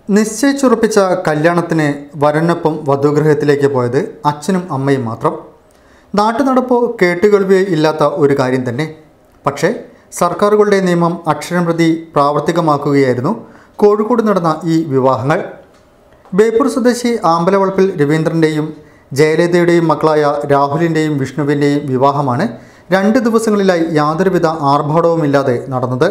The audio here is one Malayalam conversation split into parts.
നിശ്ചയിച്ചുറപ്പിച്ച കല്യാണത്തിന് വരനൊപ്പം വധുഗൃഹത്തിലേക്ക് പോയത് അച്ഛനും അമ്മയും മാത്രം നാട്ടുനടപ്പോ കേട്ടുകേൾവിയോ ഇല്ലാത്ത ഒരു കാര്യം തന്നെ പക്ഷേ സർക്കാരുകളുടെ നിയമം അക്ഷരം പ്രതി പ്രാവർത്തികമാക്കുകയായിരുന്നു കോഴിക്കോട് നടന്ന ഈ വിവാഹങ്ങൾ ബേപ്പൂർ സ്വദേശി ആമ്പലവളപ്പിൽ രവീന്ദ്രൻ്റെയും ജയലളിതയുടെയും മക്കളായ രാഹുലിൻ്റെയും വിഷ്ണുവിൻ്റെയും വിവാഹമാണ് രണ്ട് ദിവസങ്ങളിലായി യാതൊരുവിധ ആർഭാടവുമില്ലാതെ നടന്നത്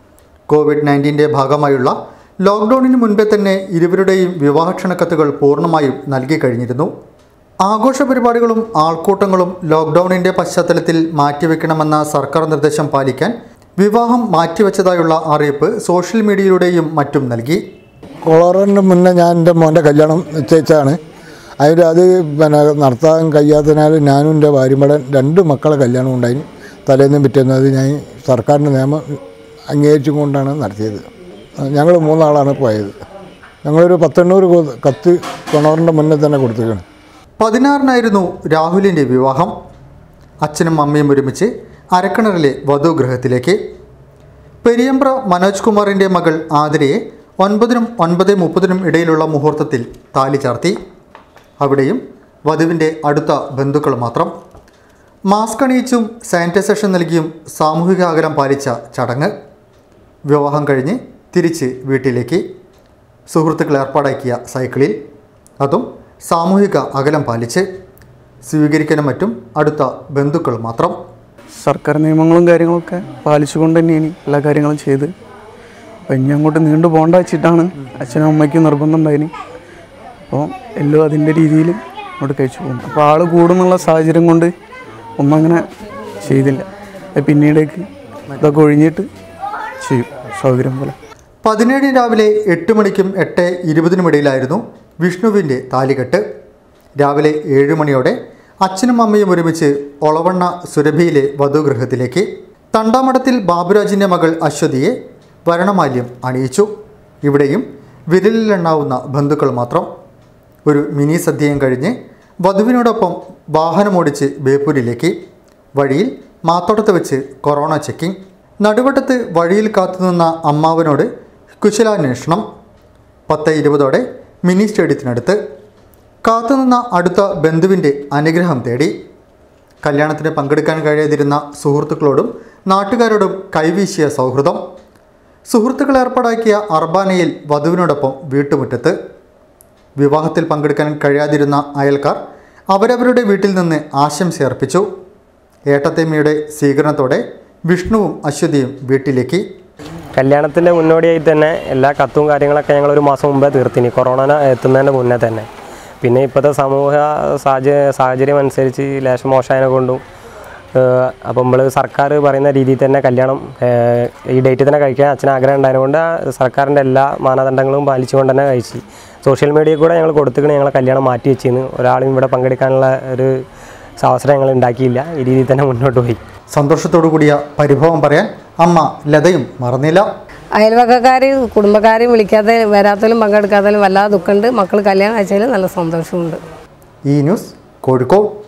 കോവിഡ് നയൻറ്റീൻ്റെ ഭാഗമായുള്ള ലോക്ക്ഡൗണിന് മുൻപേ തന്നെ ഇരുവരുടെയും വിവാഹ ക്ഷണക്കത്തുകൾ പൂർണ്ണമായും നൽകി കഴിഞ്ഞിരുന്നു ആഘോഷ പരിപാടികളും ആൾക്കൂട്ടങ്ങളും ലോക്ക്ഡൗണിൻ്റെ പശ്ചാത്തലത്തിൽ മാറ്റിവെക്കണമെന്ന സർക്കാർ നിർദ്ദേശം പാലിക്കാൻ വിവാഹം മാറ്റിവെച്ചതായുള്ള അറിയിപ്പ് സോഷ്യൽ മീഡിയയിലൂടെയും മറ്റും നൽകി കൊളോറിന് മുന്നേ ഞാൻ എൻ്റെ മോൻ്റെ കല്യാണം നിശ്ചയിച്ചാണ് അതിൽ അത് പിന്നെ നടത്താൻ കഴിയാത്തതിനാൽ ഞാനും എൻ്റെ ഭാര്യയുടെ രണ്ട് മക്കളെ കല്യാണം ഉണ്ടായി തലേന്നും പിറ്റേന്നും അത് ഞാൻ സർക്കാരിൻ്റെ നിയമം അംഗീകരിച്ചും കൊണ്ടാണ് നടത്തിയത് ഞങ്ങൾ മൂന്നാളാണ് പോയത് ഞങ്ങളൊരു പത്തെണ്ണൂറ് കൊ- കത്ത് കൊണോറിൻ്റെ മുന്നേ തന്നെ കൊടുത്തിരിക്കണം പതിനാറിനായിരുന്നു രാഹുലിൻ്റെ വിവാഹം അച്ഛനും അമ്മയും ഒരുമിച്ച് അരക്കിണറിലെ വധുഗൃഹത്തിലേക്ക് പെരിയമ്പ്ര മനോജ് കുമാറിൻ്റെ മകൾ ആതിരയെ ഒൻപതിനും ഒൻപത് മുപ്പതിനും ഇടയിലുള്ള മുഹൂർത്തത്തിൽ താലി ചാർത്തി അവിടെയും വധുവിൻ്റെ അടുത്ത ബന്ധുക്കൾ മാത്രം മാസ്ക് അണിയിച്ചും സാനിറ്റൈസേഷൻ നൽകിയും സാമൂഹിക അകലം പാലിച്ച ചടങ്ങ് വിവാഹം കഴിഞ്ഞ് തിരിച്ച് വീട്ടിലേക്ക് സുഹൃത്തുക്കൾ ഏർപ്പാടാക്കിയ സൈക്കിളിൽ അതും സാമൂഹിക അകലം പാലിച്ച് സ്വീകരിക്കാനും മറ്റും അടുത്ത ബന്ധുക്കൾ മാത്രം സർക്കാർ നിയമങ്ങളും കാര്യങ്ങളൊക്കെ പാലിച്ചുകൊണ്ട് തന്നെയാണ് എല്ലാ കാര്യങ്ങളും ചെയ്ത് അപ്പം ഇനി അങ്ങോട്ട് നീണ്ടു പോകണ്ട വെച്ചിട്ടാണ് അച്ഛനും അമ്മയ്ക്കും നിർബന്ധം ഉണ്ടായിന് അപ്പോൾ എല്ലാം അതിൻ്റെ രീതിയിൽ അങ്ങോട്ട് കഴിച്ചു പോകും അപ്പോൾ ആൾ കൂടുന്നുള്ള സാഹചര്യം കൊണ്ട് ഒന്നും അങ്ങനെ ചെയ്തില്ല അത് പിന്നീടേക്ക് ഇതൊക്കെ ഒഴിഞ്ഞിട്ട് ചെയ്യും സൗകര്യം പോലെ പതിനേഴിന് രാവിലെ എട്ട് മണിക്കും എട്ട് ഇരുപതിനും ഇടയിലായിരുന്നു വിഷ്ണുവിൻ്റെ താലികെട്ട് രാവിലെ ഏഴ് മണിയോടെ അച്ഛനും അമ്മയും ഒരുമിച്ച് ഒളവണ്ണ സുരഭിയിലെ വധുഗൃഹത്തിലേക്ക് തണ്ടാമഠത്തിൽ ബാബുരാജിൻ്റെ മകൾ അശ്വതിയെ വരണമാല്യം അണിയിച്ചു ഇവിടെയും വിരലിലെണ്ണാവുന്ന ബന്ധുക്കൾ മാത്രം ഒരു മിനി സദ്യയും കഴിഞ്ഞ് വധുവിനോടൊപ്പം വാഹനമോടിച്ച് ബേപ്പൂരിലേക്ക് വഴിയിൽ മാത്തോട്ടത്ത് വെച്ച് കൊറോണ ചെക്കിംഗ് നടുവട്ടത്ത് വഴിയിൽ കാത്തുനിന്ന അമ്മാവനോട് കുശലാന്വേഷണം പത്ത് ഇരുപതോടെ മിനി സ്റ്റേഡിയത്തിനടുത്ത് കാത്തുനിന്ന അടുത്ത ബന്ധുവിൻ്റെ അനുഗ്രഹം തേടി കല്യാണത്തിന് പങ്കെടുക്കാൻ കഴിയാതിരുന്ന സുഹൃത്തുക്കളോടും നാട്ടുകാരോടും കൈവീശിയ സൗഹൃദം സുഹൃത്തുക്കൾ ഏർപ്പാടാക്കിയ അർബാനയിൽ വധുവിനോടൊപ്പം വീട്ടുമുറ്റത്ത് വിവാഹത്തിൽ പങ്കെടുക്കാൻ കഴിയാതിരുന്ന അയൽക്കാർ അവരവരുടെ വീട്ടിൽ നിന്ന് ആശംസയർപ്പിച്ചു ഏട്ടത്തേമ്മയുടെ സ്വീകരണത്തോടെ വിഷ്ണുവും അശ്വതിയും വീട്ടിലേക്ക് കല്യാണത്തിൻ്റെ മുന്നോടിയായി തന്നെ എല്ലാ കത്തും കാര്യങ്ങളൊക്കെ ഞങ്ങൾ ഒരു മാസം മുമ്പേ തീർത്തിനി കൊറോണ എത്തുന്നതിൻ്റെ മുന്നേ തന്നെ പിന്നെ ഇപ്പോഴത്തെ സമൂഹ സാഹചര്യ സാഹചര്യം അനുസരിച്ച് ലേശം മോശമായതിനെ കൊണ്ടും ഏഹ്, അപ്പം നമ്മൾ സർക്കാർ പറയുന്ന രീതിയിൽ തന്നെ കല്യാണം ഏഹ്, ഈ ഡേറ്റിൽ തന്നെ കഴിക്കാൻ അച്ഛന് ആഗ്രഹം ഉണ്ടായതുകൊണ്ട് സർക്കാരിൻ്റെ എല്ലാ മാനദണ്ഡങ്ങളും പാലിച്ചുകൊണ്ട് തന്നെ കഴിച്ച് സോഷ്യൽ മീഡിയയിൽ കൂടെ ഞങ്ങൾ കൊടുത്തിട്ട് ഞങ്ങളെ കല്യാണം മാറ്റി വെച്ചിരുന്നു ഒരാളും ഇവിടെ പങ്കെടുക്കാനുള്ള ഒരു അവസരം ഞങ്ങൾ ഉണ്ടാക്കിയില്ല ഈ രീതിയിൽ തന്നെ മുന്നോട്ട് പോയി സന്തോഷത്തോടു കൂടിയ പരിഭവം പറയാൻ അമ്മ ലതയും മറന്നില്ല അയൽവക്കക്കാരെയും കുടുംബക്കാരെയും വിളിക്കാതെ വരാത്തതിലും പങ്കെടുക്കാത്തതിലും വല്ലാതെ ദുഃഖമുണ്ട് മക്കൾ കല്യാണം കഴിച്ചതിൽ നല്ല സന്തോഷമുണ്ട് ഈ ന്യൂസ് കോഴിക്കോട്